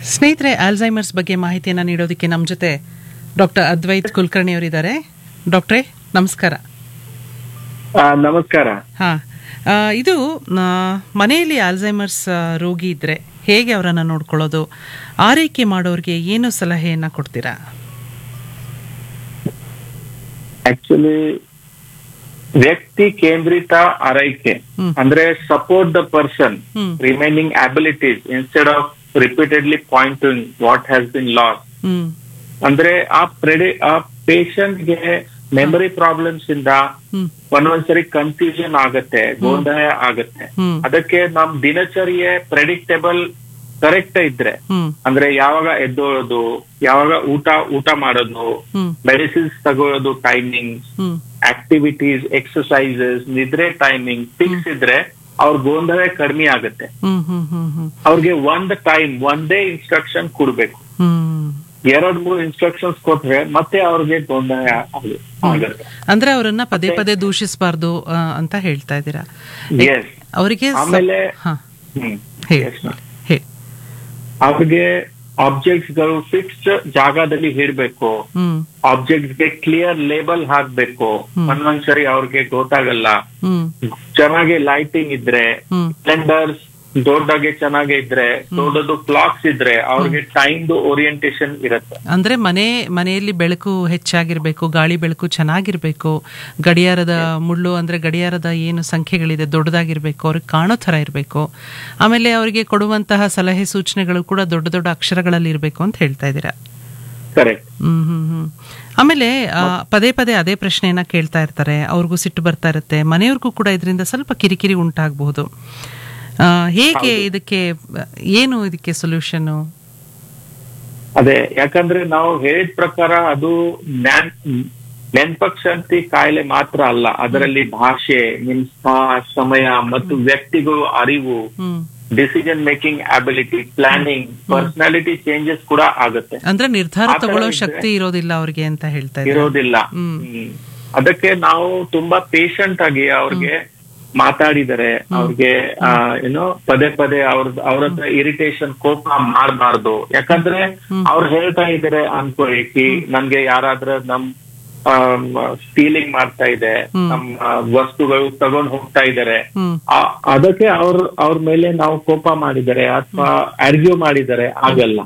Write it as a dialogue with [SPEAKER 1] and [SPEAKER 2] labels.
[SPEAKER 1] ಸ್ನೇಹಿತರೆ ಆಲ್ಝೈಮರ್ಸ್ ಬಗ್ಗೆ ಮಾಹಿತಿಯನ್ನು ನೀಡೋದಕ್ಕೆ ನಮ್ಮ ಜೊತೆ ಡಾಕ್ಟರ್ ಅದ್ವೈತ್ ಕುಲಕರ್ಣಿ ಅವರಿದ್ದಾರೆ ಡಾಕ್ಟ್ರೇ ನಮಸ್ಕಾರ
[SPEAKER 2] ಆ, ನಮಸ್ಕಾರ
[SPEAKER 1] ಹಾಂ ಇದು ಆ, ಮನೆಯಲ್ಲಿ ಆಲ್ಝೈಮರ್ಸ್ ಆ, ರೋಗಿ ಇದ್ದರೆ ಹೇಗೆ ಅವರನ್ನು ನೋಡ್ಕೊಳ್ಳೋದು ಆರೈಕೆ ಮಾಡೋರಿಗೆ ಏನು ಸಲಹೆಯನ್ನು ಕೊಡ್ತೀರಾ
[SPEAKER 2] ಆಕ್ಚುಲಿ ವ್ಯಕ್ತಿ ಕೇಂದ್ರಿತ ಆರೈಕೆ
[SPEAKER 1] ಹ್ಮ್.
[SPEAKER 2] ಅಂದ್ರೆ ಸಪೋರ್ಟ್ ದ ಪರ್ಸನ್
[SPEAKER 1] ಹ್ಮ್.
[SPEAKER 2] Remaining abilities instead of repeatedly pointing what has been lost
[SPEAKER 1] ಹ್ಮ್
[SPEAKER 2] ಅಂದ್ರೆ ಆ ಪ್ರೆಡಿ ಆ patient ಗೆ ಮೆಮರಿ ಪ್ರಾಬ್ಲಮ್ಸ್ ಇಂದ
[SPEAKER 1] ಹ್ಮ್
[SPEAKER 2] ಒಂದೊಂದ್ಸರಿ ಕನ್ಫ್ಯೂಷನ್ ಆಗತ್ತೆ ಗೊಂದಲ ಆಗತ್ತೆ
[SPEAKER 1] ಹ್ಮ್.
[SPEAKER 2] ಅದಕ್ಕೆ ನಮ್ ದಿನಚರಿಯೇ ಪ್ರೆಡಿಕ್ಟೇಬಲ್ ಕರೆಕ್ಟ್ ಇದ್ರೆ
[SPEAKER 1] ಹ್ಮ್
[SPEAKER 2] ಅಂದ್ರೆ ಯಾವಾಗ ಎದ್ದೋಳೋದು ಯಾವಾಗ ಊಟ ಊಟ ಮಾಡೋದು
[SPEAKER 1] ಹ್ಮ್
[SPEAKER 2] ಮೆಡಿಸಿನ್ಸ್ ತಗೊಳ್ಳೋದು ಟೈಮಿಂಗ್
[SPEAKER 1] ಹ್ಮ್
[SPEAKER 2] ಆಕ್ಟಿವಿಟೀಸ್ ಎಕ್ಸಸೈಸಸ್ ನಿದ್ರೆ ಟೈಮಿಂಗ್ ಫಿಕ್ಸ್ ಇದ್ರೆ ಅವ್ರ ಗೊಂದಲ ಕಡಿಮೆ ಆಗುತ್ತೆ
[SPEAKER 1] ಹ್ಮ್ ಹ್ಮ್ ಹ್ಮ್ ಹ್ಮ್
[SPEAKER 2] ಅವ್ರಿಗೆ ಒಂದ್ ಟೈಮ್ ಒಂದೇ ಇನ್ಸ್ಟ್ರಕ್ಷನ್ ಕೊಡ್ಬೇಕು
[SPEAKER 1] ಹ್ಮ್
[SPEAKER 2] ಎರಡ್ ಮೂರು ಇನ್ಸ್ಟ್ರಕ್ಷನ್ಸ್ ಕೊಟ್ರೆ ಮತ್ತೆ ಅವ್ರಿಗೆ ಗೊಂದಲ ಆಗ- ಆಗುತ್ತೆ
[SPEAKER 1] ಅಂದ್ರೆ ಅವರನ್ನ ಪದೇ ಪದೇ ದೂಷಿಸಬಾರ್ದು ಅಂತ ಹೇಳ್ತಾ ಇದ್ದೀರಾ
[SPEAKER 2] ಎಸ್
[SPEAKER 1] ಅವರಿಗೆ ಸ-
[SPEAKER 2] ಆಮೇಲೆ
[SPEAKER 1] ಹಾ
[SPEAKER 2] ಹ್ಮ್
[SPEAKER 1] ಹೇಳಿ
[SPEAKER 2] Yes, ma'am.
[SPEAKER 1] ಹೇಳಿ
[SPEAKER 2] ಅವ್ರಿಗೆ ಆಬ್ಜೆಕ್ಟ್ಸ್ ಗಳು ಫಿಕ್ಸ್ಡ್ ಜಾಗದಲ್ಲಿ ಇಡ್ಬೇಕು
[SPEAKER 1] ಹ್ಮ್
[SPEAKER 2] ಆಬ್ಜೆಕ್ಟ್ಸ್ ಗೆ ಕ್ಲಿಯರ್ ಲೇಬಲ್ ಹಾಕ್ಬೇಕು
[SPEAKER 1] ಹ್ಮ್.
[SPEAKER 2] ಒಂದೊಂದ್ಸರಿ ಅವ್ರಿಗೆ ಗೊತ್ತಾಗಲ್ಲ
[SPEAKER 1] ಹ್ಮ್
[SPEAKER 2] ಚೆನ್ನಾಗಿ ಲೈಟಿಂಗ್ ಇದ್ರೆ
[SPEAKER 1] ಹ್ಮ್
[SPEAKER 2] ಕ್ಯಾಲೆಂಡರ್ಸ್ ದೊಡ್ಡಗೆ ಚೆನ್ನಾಗಿ ಇದ್ರೆ ದೊಡ್ಡದು ಕ್ಲಾಕ್ಸ್ ಇದ್ರೆ ಅವ್ರಿಗೆ ಟೈಮ್ ಓರಿಯಂಟೇಶನ್ ಇರುತ್ತೆ
[SPEAKER 1] ಅಂದ್ರೆ ಮನೆ ಮನೆಯಲ್ಲಿ ಬೆಳಕು ಹೆಚ್ಚಾಗಿರ್ಬೇಕು ಗಾಳಿ ಬೆಳಕು ಚೆನ್ನಾಗಿರ್ಬೇಕು ಗಡಿಯಾರದ ಮುಳ್ಳು ಅಂದ್ರೆ ಗಡಿಯಾರದ ಏನು ಸಂಖ್ಯೆಗಳಿದೆ ದೊಡ್ಡದಾಗಿರ್ಬೇಕು ಅವ್ರಿಗೆ ಕಾಣೋ ಥರ ಇರಬೇಕು ಆಮೇಲೆ ಅವರಿಗೆ ಕೊಡುವಂತಹ ಸಲಹೆ ಸೂಚನೆಗಳು ಕೂಡ ದೊಡ್ಡ ದೊಡ್ಡ ಅಕ್ಷರಗಳಲ್ಲಿ ಇರಬೇಕು ಅಂತ ಹೇಳ್ತಾ ಇದ್ದೀರಾ
[SPEAKER 2] ಕರೆಕ್ಟ್
[SPEAKER 1] ಹ್ಮ್ ಹ್ಮ್ ಹ್ಮ್ ಆಮೇಲೆ ಆ, ಪದೇ ಪದೇ ಅದೇ ಪ್ರಶ್ನೆಯನ್ನ ಕೇಳ್ತಾ ಇರ್ತಾರೆ ಅವ್ರಿಗೂ ಸಿಟ್ಟು ಬರ್ತಾ ಇರುತ್ತೆ ಮನೆಯವ್ರಿಗೂ ಕೂಡ ಇದರಿಂದ ಸ್ವಲ್ಪ ಕಿರಿಕಿರಿ ಉಂಟಾಗಬಹುದು ಹೇಗೆ ಇದಕ್ಕೆ ಏನು ಇದಕ್ಕೆ ಸೊಲ್ಯೂಷನ್
[SPEAKER 2] ಅದೇ ಯಾಕಂದ್ರೆ ನಾವು ಹೇಳಿದ ಪ್ರಕಾರ ಅದು ಜ್ಞಾನ್ ನೆನ್ಪಕ್ಷಂತಿ ಕಾಯಿಲೆ ಮಾತ್ರ ಅಲ್ಲ ಅದರಲ್ಲಿ ಭಾಷೆ ನಿಮ್ ಸ- ಸಮಯ ಮತ್ತು ವ್ಯಕ್ತಿಗಳು ಅರಿವು
[SPEAKER 1] ಹ್ಮ್
[SPEAKER 2] decision making ability planning personality changes ಕೂಡ ಆಗುತ್ತೆ
[SPEAKER 1] ಅಂದ್ರೆ ನಿರ್ಧಾರ
[SPEAKER 2] ಆ ಥರ
[SPEAKER 1] ತಗೊಳ್ಳೋ
[SPEAKER 2] ಇದ್ರೆ-
[SPEAKER 1] ಶಕ್ತಿ ಇರೋದಿಲ್ಲ ಅವ್ರಿಗೆ ಅಂತ ಹೇಳ್ತಾ ಇದ್ದಾರೆ
[SPEAKER 2] ಇರೋದಿಲ್ಲ
[SPEAKER 1] ಹ್ಮ್.
[SPEAKER 2] ಹ್ಮ್. ಅದಕ್ಕೆ ನಾವು ತುಂಬಾ ಪೇಶಂಟ್ ಆಗಿ ಅವ್ರಿಗೆ ಮಾತಾಡಿದರೆ ಅವ್ರಿಗೆ ಆ, ಏನು ಪದೇ ಪದೇ ಅವ್ರ ಅವ್ರ ಹತ್ರ ಇರಿಟೇಷನ್ ಕೋಪ ಮಾಡಬಾರ್ದು ಯಾಕಂದ್ರೆ ಅವ್ರು ಹೇಳ್ತಾ ಇದಾರೆ ಅನ್ಕೊಳ್ಳಿ ಕಿ ನನ್ಗೆ ಯಾರಾದ್ರೂ ನಮ್ ಸ್ಟೀಲಿಂಗ್ ಮಾಡ್ತಾ ಇದೆ ನಮ್ ಆ, ವಸ್ತುಗಳು ತಗೊಂಡ್ ಹೋಗ್ತಾ ಇದಾರೆ
[SPEAKER 1] ಹ್ಮ್
[SPEAKER 2] ಆ- ಅದಕ್ಕೆ ಅವ್ರ ಅವ್ರ ಮೇಲೆ ನಾವು ಕೋಪ ಮಾಡಿದರೆ ಅಥವಾ ಅರ್ಗ್ಯೂ ಮಾಡಿದರೆ ಆಗಲ್ಲ